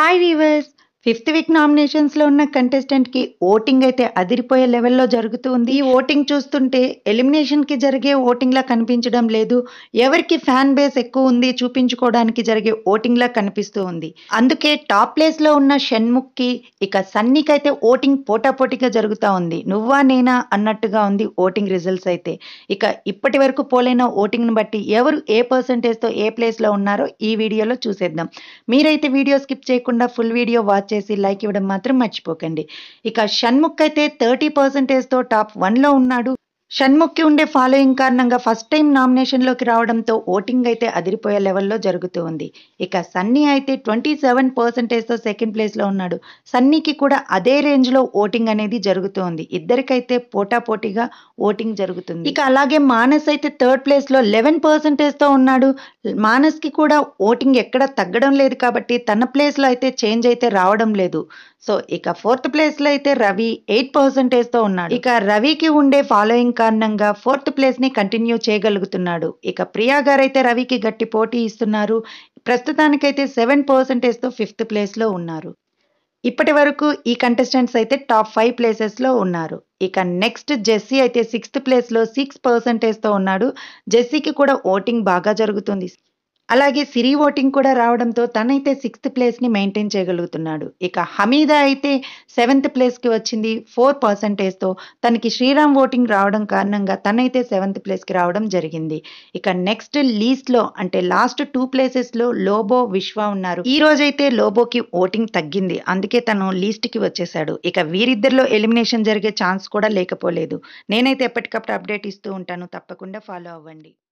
hi viewers fifth week నామినేషన్స్లో ఉన్న కంటెస్టెంట్కి ఓటింగ్ అయితే అదిరిపోయే లెవెల్లో జరుగుతూ ఉంది ఈ ఓటింగ్ చూస్తుంటే ఎలిమినేషన్కి జరిగే ఓటింగ్లా కనిపించడం లేదు ఎవరికి ఫ్యాన్ బేస్ ఎక్కువ ఉంది చూపించుకోవడానికి జరిగే ఓటింగ్లా కనిపిస్తూ ఉంది అందుకే టాప్ ప్లేస్లో ఉన్న షణ్ముఖ్కి ఇక సన్నీకి అయితే ఓటింగ్ పోటాపోటీగా జరుగుతూ ఉంది నువ్వా నేనా అన్నట్టుగా ఉంది ఓటింగ్ రిజల్ట్స్ అయితే ఇక ఇప్పటి వరకు పోలైన ఓటింగ్ను బట్టి ఎవరు ఏ పర్సంటేజ్తో ఏ ప్లేస్లో ఉన్నారో ఈ వీడియోలో చూసేద్దాం మీరైతే వీడియో స్కిప్ చేయకుండా ఫుల్ వీడియో వాచ్ చేసి లైక్ ఇవ్వడం మాత్రం మర్చిపోకండి ఇక షణ్ముఖ్ అయితే థర్టీ పర్సెంటేజ్తో టాప్ వన్లో ఉన్నాడు షణ్ముఖ్కి ఉండే ఫాలోయింగ్ కారణంగా ఫస్ట్ టైం నామినేషన్లోకి రావడంతో ఓటింగ్ అయితే అదిరిపోయే లెవెల్లో జరుగుతూ ఉంది ఇక సన్నీ అయితే ట్వంటీ సెవెన్ పర్సెంటేజ్తో సెకండ్ ప్లేస్లో ఉన్నాడు సన్నీకి కూడా అదే రేంజ్లో ఓటింగ్ అనేది జరుగుతూ ఉంది ఇద్దరికైతే పోటాపోటీగా ఓటింగ్ జరుగుతుంది ఇక అలాగే మానస్ అయితే థర్డ్ ప్లేస్లో లెవెన్ పర్సెంటేజ్తో ఉన్నాడు మానస్కి కూడా ఓటింగ్ ఎక్కడ తగ్గడం లేదు కాబట్టి తన ప్లేస్లో అయితే చేంజ్ అయితే రావడం లేదు సో ఇక ఫోర్త్ ప్లేస్లో అయితే రవి ఎయిట్ పర్సెంటేజ్తో ఉన్నాడు ఇక రవికి ఉండే ఫాలోయింగ్ కారణంగా ఫోర్త్ ప్లేస్ని కంటిన్యూ చేయగలుగుతున్నాడు ఇక ప్రియా గారు అయితే రవికి గట్టి పోటీ ఇస్తున్నారు ప్రస్తుతానికైతే సెవెన్ పర్సెంటేజ్తో ఫిఫ్త్ ప్లేస్లో ఉన్నారు ఇప్పటి వరకు ఈ కంటెస్టెంట్స్ అయితే టాప్ ఫైవ్ ప్లేసెస్లో ఉన్నారు ఇక నెక్స్ట్ జెస్సీ అయితే సిక్స్త్ ప్లేస్లో సిక్స్ పర్సెంటేజ్తో ఉన్నాడు జెస్సీకి కూడా ఓటింగ్ బాగా జరుగుతుంది అలాగే సిరి ఓటింగ్ కూడా రావడంతో తనైతే సిక్స్త్ ప్లేస్ని మెయింటైన్ చేయగలుగుతున్నాడు ఇక హమీదా అయితే సెవెంత్ ప్లేస్కి వచ్చింది ఫోర్ పర్సెంటేజ్తో తనకి శ్రీరామ్ ఓటింగ్ రావడం కారణంగా తనైతే సెవెంత్ ప్లేస్కి రావడం జరిగింది ఇక నెక్స్ట్ లీస్ట్లో అంటే లాస్ట్ టూ ప్లేసెస్లో లోబో విశ్వ ఉన్నారు ఈ రోజైతే లోబోకి ఓటింగ్ తగ్గింది అందుకే తను లీస్ట్కి వచ్చేసాడు ఇక వీరిద్దరిలో ఎలిమినేషన్ జరిగే ఛాన్స్ కూడా లేకపోలేదు నేనైతే ఎప్పటికప్పుడు అప్డేట్ ఇస్తూ ఉంటాను తప్పకుండా ఫాలో అవ్వండి